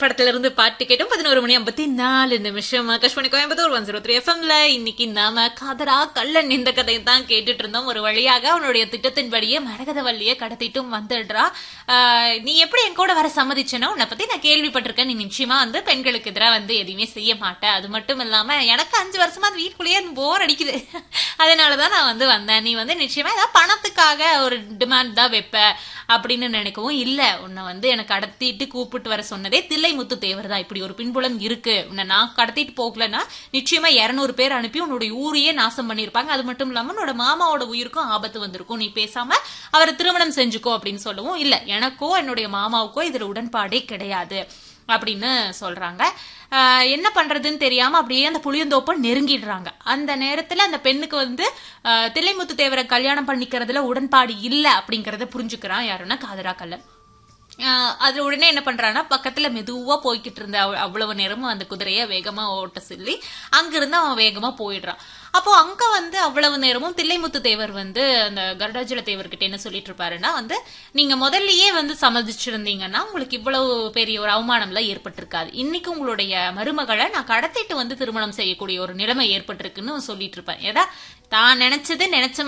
படத்துல இருந்து பாட்டு கேட்டோம் பதினோரு மணி ஐம்பத்தி நாலு நிமிஷம் Akashvani Coimbatore one zero three எஃப்எம்ல இன்னைக்கு நாம காதரா கள்ளன் இந்த கதையை தான் கேட்டுட்டு இருந்தோம் ஒரு வழியாக அவனுடைய திட்டத்தின்படியே மரகதவல்லியை கடத்திட்டும் வந்துடுறா ஆஹ், நீ எப்படி என் கூட வர சம்மதிச்சனோ உன்னை பத்தி நான் கேள்விப்பட்டிருக்கேன் நீ நிச்சயமா வந்து பெண்களுக்கு எதிராக வந்து எதுவுமே செய்ய மாட்டேன் அது மட்டும் இல்லாம எனக்கு அஞ்சு வருஷமா அது வீட்டுக்குள்ளேயே போர் அடிக்குது அதனாலதான் நான் வந்து வந்தேன் நீ வந்து நிச்சயமா ஏதாவது பணத்துக்காக ஒரு டிமாண்ட் தான் வைப்ப அப்படின்னு நினைக்கவும் இல்ல உன்னை வந்து எனக்கு கடத்திட்டு கூப்பிட்டு வர சொன்னதே தில்லைமுத்து தேவர் தான் இப்படி ஒரு பின்புலம் இருக்கு உன்னை நான் கடத்திட்டு போகலன்னா நிச்சயமா இருநூறு பேர் அனுப்பி உன்னுடைய ஊரையே நாசம் பண்ணிருப்பாங்க அது மட்டும் இல்லாம உன்னோட மாமாவோட உயிருக்கும் ஆபத்து வந்திருக்கும் நீ பேசாம அவரை திருமணம் செஞ்சுக்கோ அப்படின்னு சொல்லவும் இல்ல எனக்கோ என்னுடைய மாமாவுக்கோ இதுல உடன்பாடே கிடையாது அப்படின்னு சொல்றாங்க ஆஹ் என்ன பண்றதுன்னு தெரியாம அப்படியே அந்த புளியந்தோப்பை நெருங்கிடுறாங்க அந்த நேரத்துல அந்த பெண்ணுக்கு வந்து ஆஹ் தில்லைமுத்து தேவரை கல்யாணம் பண்ணிக்கிறதுல உடன்பாடு இல்ல அப்படிங்கறத புரிஞ்சுக்கிறான் யாருன்னா காதரா கல்லன் ஆஹ் அதுல உடனே என்ன பண்றான்னா பக்கத்துல மெதுவா போய்கிட்டு இருந்த அவ- அவ்வளவு நேரமும் அந்த குதிரைய வேகமா ஓட்ட சொல்லி அங்கிருந்து அவன் வேகமா போயிடுறான் அப்போ அங்க வந்து அவ்வளவு நேரமும் தில்லைமுத்து தேவர் வந்து அந்த கருடாஜல தேவர்கிட்ட என்ன சொல்லிட்டு இருப்பாருன்னா வந்து நீங்க முதல்லயே வந்து சம்மதிச்சிருந்தீங்கன்னா உங்களுக்கு இவ்வளவு பெரிய ஒரு அவமானம்லாம் ஏற்பட்டிருக்காது இன்னைக்கு உங்களுடைய மருமகளை நான் கடத்திட்டு வந்து திருமணம் செய்யக்கூடிய ஒரு நிலைமை ஏற்பட்டிருக்குன்னு சொல்லிட்டு இருப்பேன் ஏதா தான் நினைச்சது நினைச்ச